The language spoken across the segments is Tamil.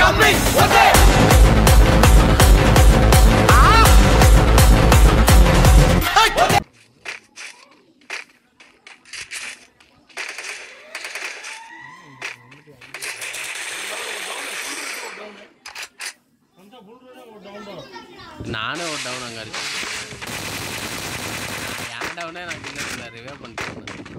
coming. What's it? நானே ஒரு டவுன் அங்கே இருக்கு என் டவுனே நான் இல்லை ரிவே பண்ணிட்டு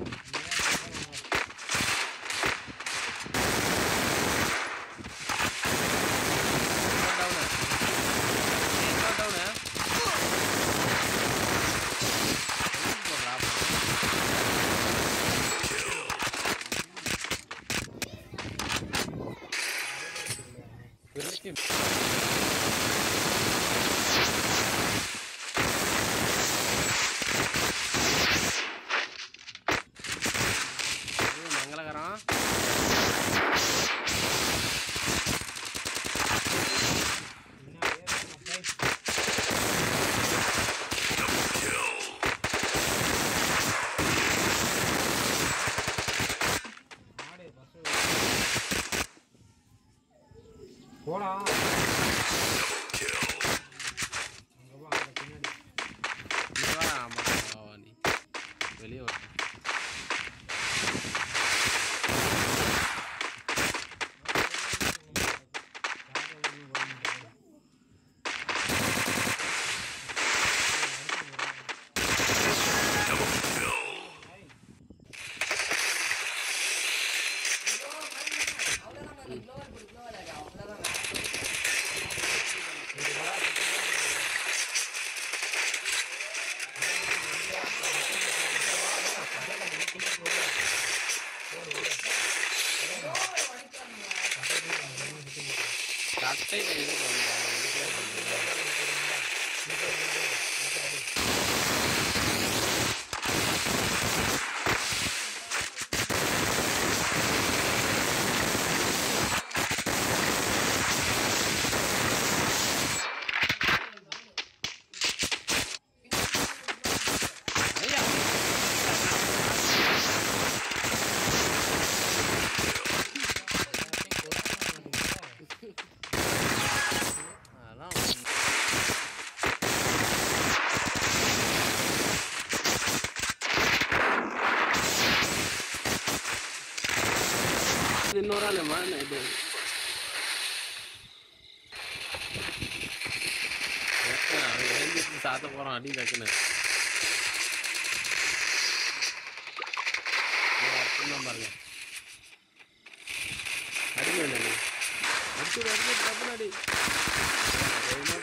மங்களகரம் போடா இங்க வா, ஆமா, வா, வா நீ. வெளிய வா. சட்டையில இது பண்ணுவாங்க. ஐயா அதெல்லாம் ஒண்ணு. இது இன்னொரு ஆள் மழை இது அவன் எழுந்திரிச்சு சாத்த போறான் அடி டக்குன்னு இவன் அர்த்தம் பாருங்க அடிக்க வேண்டிய அடிச்சு அடிச்சு டக்குன்னு அடி